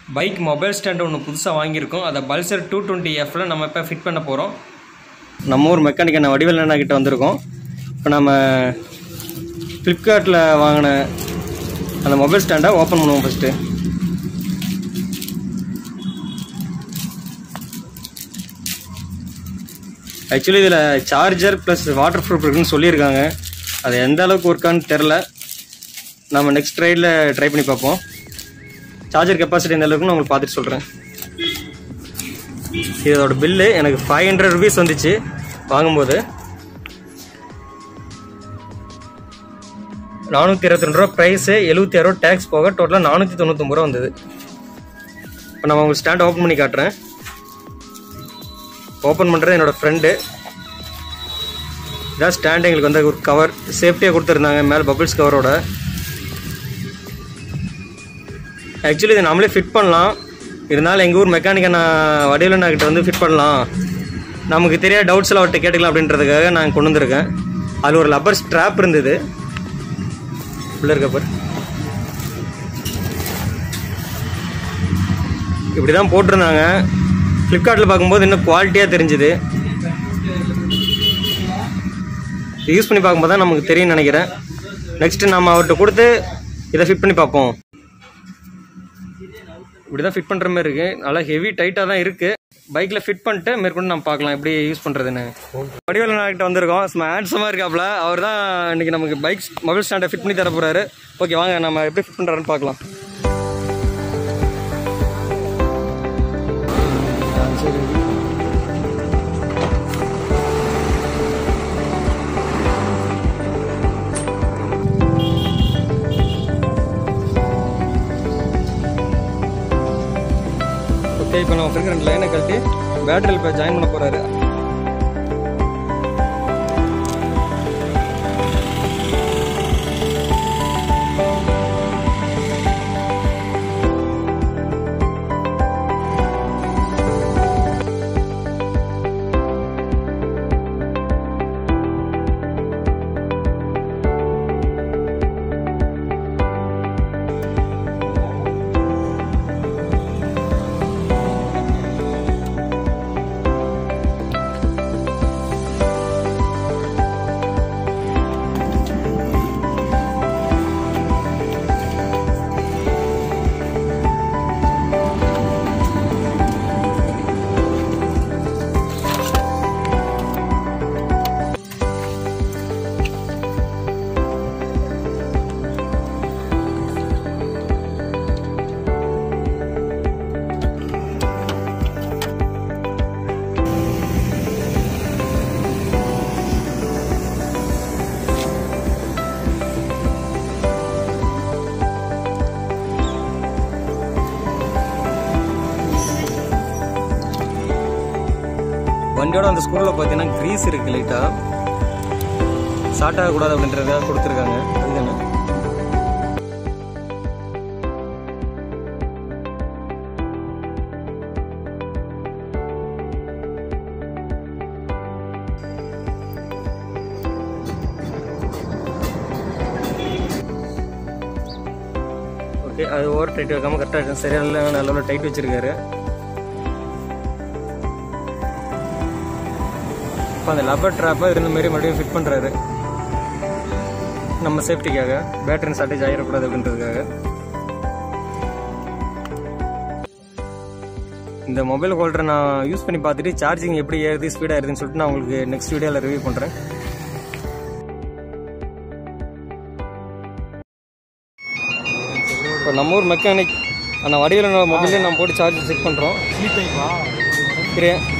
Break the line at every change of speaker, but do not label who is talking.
bike mobile stand ஒன்று புதுசாக வாங்கியிருக்கோம் அதை பல்சர் டூ டுவெண்ட்டி எஃப்ல நம்ம இப்போ ஃபிட் பண்ண போகிறோம் நம்ம ஊர் மெக்கானிக் அண்ணா வடிவேல் அண்ணா கிட்ட வந்திருக்கோம் இப்போ நம்ம ஃப்ளிப்கார்ட்டில் வாங்கின அந்த மொபைல் ஸ்டாண்டை ஓப்பன் பண்ணுவோம் ஃபஸ்ட்டு ஆக்சுவலி இதில் சார்ஜர் ப்ளஸ் வாட்டர் ப்ரூஃப் இருக்குன்னு சொல்லியிருக்காங்க அது எந்த அளவுக்கு ஒர்க்கான்னு தெரில நம்ம நெக்ஸ்ட் ரைடில் ட்ரை பண்ணி பார்ப்போம் சார்ஜர் கெப்பாசிட்டி எந்த அளவுக்குன்னு உங்களுக்கு பார்த்துட்டு சொல்கிறேன் இதோட பில்லு எனக்கு ஃபைவ் ஹண்ட்ரட் ருபீஸ் வந்துச்சு வாங்கும்போது நானூற்றி இருபத்தி ரெண்டு ரூபா ப்ரைஸு எழுபத்தி ஆறு ரூபா டேக்ஸ் போக டோட்டலாக நானூற்றி தொண்ணூத்தொம்பது ரூபா வந்தது இப்போ நம்ம உங்களுக்கு ஸ்டாண்ட் ஓப்பன் பண்ணி காட்டுறேன் ஓப்பன் பண்ணுறது என்னோட ஃப்ரெண்டு இதான் ஸ்டாண்ட் எங்களுக்கு வந்து ஒரு கவர் சேஃப்டியாக கொடுத்துருந்தாங்க மேலே பபிள்ஸ் கவரோட ஆக்சுவலி இதை நம்மளே ஃபிட் பண்ணலாம் இருந்தாலும் எங்கள் ஊர் மெக்கானிக்கை நான் வடிவில் கிட்ட வந்து ஃபிட் பண்ணலாம் நமக்கு தெரியாத டவுட்ஸ் எல்லாம் அவர்கிட்ட கேட்டுக்கலாம் அப்படின்றதுக்காக நான் கொண்டு வந்திருக்கேன் அதில் ஒரு லப்பர் ஸ்ட்ராப் இருந்தது உள்ள இருக்க பாரு இப்படி தான் போட்டிருந்தாங்க ஃப்ளிப்கார்ட்டில் பார்க்கும்போது இன்னும் குவாலிட்டியாக தெரிஞ்சுது யூஸ் பண்ணி பார்க்கும்போது தான் நமக்கு தெரியும்னு நினைக்கிறேன் நெக்ஸ்ட்டு நம்ம அவர்கிட்ட கொடுத்து இதை ஃபிட் பண்ணி பார்ப்போம் இப்படி தான் ஃபிட் பண்ணுற மாதிரி இருக்குது நல்லா ஹெவி டைட்டாக தான் இருக்குது பைக்கில் ஃபிட் பண்ணிட்டு மேற்கொண்டு நம்ம பார்க்கலாம் எப்படி யூஸ் பண்ணுறதுன்னு வடிவேல் கிட்ட வந்திருக்கோம் சும்மா ஹேண்ட்ஸமாக இருக்காப்ல அவர் தான் இன்னைக்கு நமக்கு பைக் மொபைல் ஸ்டாண்டை ஃபிட் பண்ணி தர போகிறாரு ஓகே வாங்க நம்ம எப்படி ஃபிட் பண்ணுறாருன்னு பார்க்கலாம் சரி ஓகே இப்போ நம்ம ஃப்ரெண்ட் ரெண்டு லைனை கழட்டி பேட்டரியில் இப்போ ஜாயின் பண்ண போகிறாரு வண்டியோட அந்த ஸ்கூலில் பார்த்தீங்கன்னா க்ரீஸ் இருக்கு லைட்டாக ஷார்ட் ஆகக்கூடாது அப்படின்றதுக்காக கொடுத்துருக்காங்க அதுதானே ஓகே அது ஓவர் டைட் வைக்காமல் கரெக்டாக இருக்கும் சரியா இல்லை நல்ல டைட் வச்சிருக்காரு இப்போ அந்த லப்பர் ட்ராப்பை இருந்த மாதிரி மறுபடியும் ஃபிட் பண்ணுறாரு நம்ம சேஃப்டிக்காக பேட்டரி ஷார்ட்டேஜ் ஆகிடக்கூடாது அப்படின்றதுக்காக இந்த மொபைல் ஹோல்டரை நான் யூஸ் பண்ணி பார்த்துட்டு சார்ஜிங் எப்படி ஏறுது ஸ்பீடாக ஏறுதுன்னு சொல்லிட்டு நான் உங்களுக்கு நெக்ஸ்ட் வீடியோவில் ரிவ்யூ பண்ணுறேன் இப்போ நம்ம ஊர் மெக்கானிக் அந்த வடிவில் மொபைலே நம்ம போட்டு சார்ஜ் செக் பண்ணுறோம் கிரியா